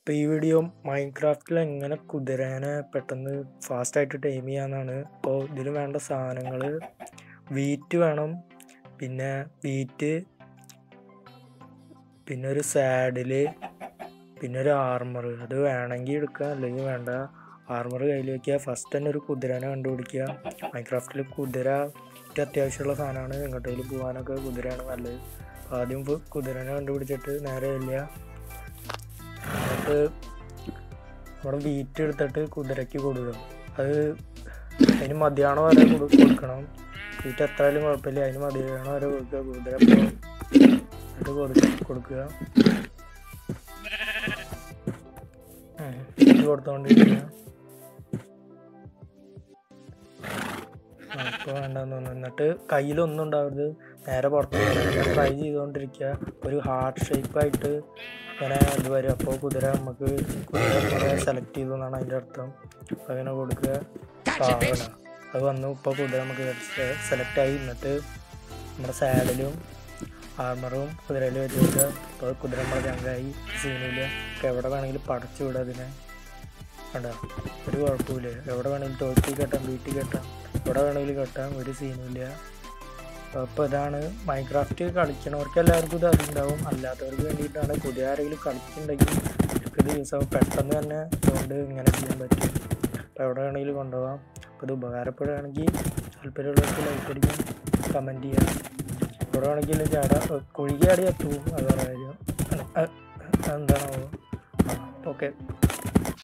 ഇപ്പോൾ ഈ വീഡിയോ മൈൻക്രാഫ്റ്റിൽ എങ്ങനെ കുതിരേനെ പെട്ടെന്ന് ഫാസ്റ്റായിട്ട് ടൈം ചെയ്യാന്നാണ് അപ്പോൾ ഇതിൽ വേണ്ട സാധനങ്ങൾ വീറ്റ് വേണം പിന്നെ വീറ്റ് പിന്നെ ഒരു സാഡില് പിന്നെ ഒരു ആർമർ അത് വേണമെങ്കിൽ എടുക്കുക അല്ലെങ്കിൽ വേണ്ട ആർമർ കയ്യിൽ വെക്കുക ഫസ്റ്റ് തന്നെ ഒരു കുതിരനെ കണ്ടുപിടിക്കുക മൈൻക്രാഫ്റ്റിൽ കുതിര ഏറ്റവും അത്യാവശ്യമുള്ള സാധനമാണ് എങ്ങോട്ടേലും പോകാനൊക്കെ കുതിരയാണ് നല്ലത് അപ്പോൾ ആദ്യം ഫു- കുതിരനെ കണ്ടുപിടിച്ചിട്ട് നേരെ ചെല്ലുക എന്നിട്ട് നമ്മുടെ വീറ്റ് എടുത്തിട്ട് കുതിരയ്ക്ക് കൊടുക്കുക അത് അതിന് മതിയാണോ വരെ കൊടു- കൊടുക്കണം വീറ്റ് എത്രയായാലും കുഴപ്പമില്ല അതിന് മതിയാണോ വരെ കൊടുക്കുക കുതിര ഇപ്പോൾ എന്നിട്ട് കൊടുക്ക കൊടുക്കുക ഉം. ഇത് കൊടുത്തോണ്ടിരിക്കുക ഇപ്പോൾ വേണ്ടെന്ന് തോന്നുന്നു എന്നിട്ട് കയ്യിലൊന്നും ഉണ്ടാവരുത് നേരെ പുറത്ത് ട്രൈ ചെയ്തുകൊണ്ടിരിക്കുക ഒരു ഹാർട്ട് ഷേപ്പായിട്ട് ഇങ്ങനെ ഇത് വരും അപ്പോൾ കുതിര നമുക്ക് കുതിര സെലക്ട് ചെയ്തു എന്നാണ് അതിൻ്റെ അർത്ഥം അപ്പോൾ അങ്ങനെ കൊടുക്കുക പാവണ അത് വന്നു ഇപ്പോൾ കുതിര നമുക്ക് സെലക്ട് ആയി എന്നിട്ട് നമ്മുടെ സാഡിലും ആർമറും കുതിരയിൽ വെച്ച് കൊടുക്കുക അപ്പോൾ കുതിര നമ്മുടെ ചങ്കായി സീനില്ല ഒക്കെ എവിടെ വേണമെങ്കിലും പടച്ചു വിടുക അതിനെ കണ്ട ഒരു കുഴപ്പമില്ല എവിടെ വേണമെങ്കിലും തോട്ടിൽ കെട്ടാം വീട്ടിൽ കെട്ടാം എവിടെ വേണമെങ്കിലും കെട്ടാം ഒരു സീനുമില്ല അപ്പോൾ ഇതാണ് മൈൻക്രാഫ്റ്റ് കളിക്കണവർക്ക് എല്ലാവർക്കും ഇത് അറിയുണ്ടാവും അല്ലാത്തവർക്ക് വേണ്ടിയിട്ടാണ് പുതിയ ആരെങ്കിലും കളിക്കുന്നുണ്ടെങ്കിൽ അവർക്ക് ഇത് യൂസ് ആവും പെട്ടെന്ന് തന്നെ അതുകൊണ്ട് ഇങ്ങനെ ചെയ്യാൻ പറ്റും അപ്പോൾ എവിടെ വേണമെങ്കിലും കൊണ്ടുപോകാം അപ്പോൾ ഇത് ഉപകാരപ്പെടുകയാണെങ്കിൽ താല്പര്യമുള്ളവർക്ക് ലൈക്ക് അടിക്കാം കമൻറ്റ് ചെയ്യാം എവിടെ വേണമെങ്കിലും ചാടാ കുഴികാടി എത്തും അത് പറയാം എന്താണോ ഓക്കെ